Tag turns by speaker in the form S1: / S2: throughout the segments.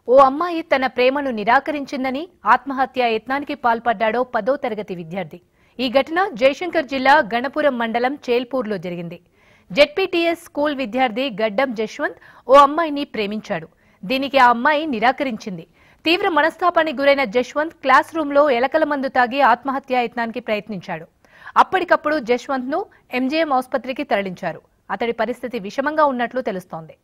S1: ఓ అమ్మాయి తన ప్రేమను నిరాకరించిందని ఆత్మహత్య యత్నానికి పాల్పడ్డాడో పదో తరగతి విద్యార్థి ఈ ఘటన జయశంకర్ జిల్లా గణపురం మండలం చేల్పూర్లో జరిగింది జెడ్పీటీఎస్ స్కూల్ విద్యార్థి గడ్డం జశ్వంత్ ఓ అమ్మాయిని ప్రేమించాడు దీనికి ఆ అమ్మాయి నిరాకరించింది తీవ్ర మనస్తాపానికి గురైన జశ్వంత్ క్లాస్ రూంలో ఎలకల మందు తాగి ఆత్మహత్యా యత్నానికి ప్రయత్నించాడు అప్పటికప్పుడు జశ్వంత్ ను ఎంజీఎం ఆసుపత్రికి తరలించారు అతడి పరిస్థితి విషమంగా ఉన్నట్లు తెలుస్తోంది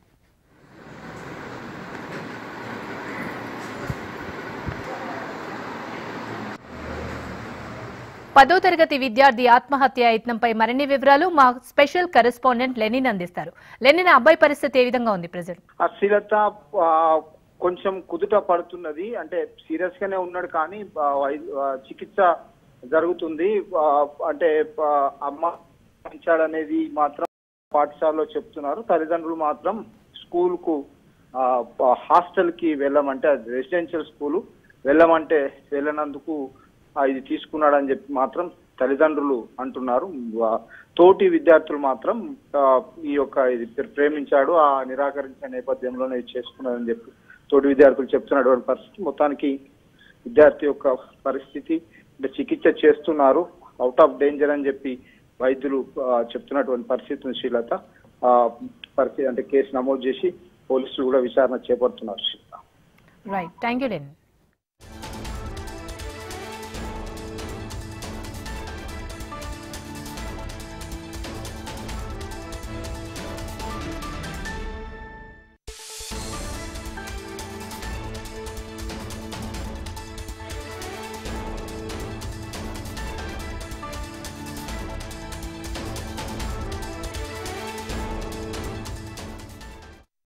S1: పదో తరగతి విద్యార్థి ఆత్మహత్య యత్నంపై మరిన్ని వివరాలు మా స్పెషల్ కరెస్పాండెంట్ లెనిన్ అందిస్తారు లెనిన్ ఆ అబ్బాయి పరిస్థితి ఏ విధంగా ఉంది ప్రజెంట్
S2: అశ్లీలత ఆ, కొంచెం కుదుట పడుతున్నది అంటే సీరియస్ గానే ఉన్నాడు కానీ ఆ, వై- ఆ, చికిత్స జరుగుతుంది ఆ, అంటే ఆ, అమ్మ పెంచాడనేది మాత్రం పాఠశాలలో చెప్తున్నారు తల్లిదండ్రులు మాత్రం స్కూల్ కు హాస్టల్ కి వెళ్ళమంటే అది రెసిడెన్షియల్ స్కూలు వెళ్ళమంటే వెళ్ళనందుకు ఆ, ఇది తీసుకున్నాడని చెప్పి మాత్రం తల్లిదండ్రులు అంటున్నారు ఆ, తోటి విద్యార్థులు మాత్రం ఆ, ఈ యొక్క ఇది ప్రే- ప్రేమించాడు ఆ నిరాకరించిన నేపథ్యంలోనే ఇది చేసుకున్నాడని చెప్పి తోటి విద్యార్థులు చెప్తున్నటువంటి పరిస్థితి మొత్తానికి విద్యార్థి యొక్క పరిస్థితి అంటే చికిత్స చేస్తున్నారు అవుట్ ఆఫ్ డేంజర్ అని చెప్పి వైద్యులు ఆ, చెప్తున్నటువంటి పరిస్థితి ఉంది శ్రీలత ఆ, పరిస్థితి అంటే కేసు నమోదు చేసి పోలీసులు కూడా విచారణ చేపడుతున్నారు Srilatha
S1: right thank you Lenin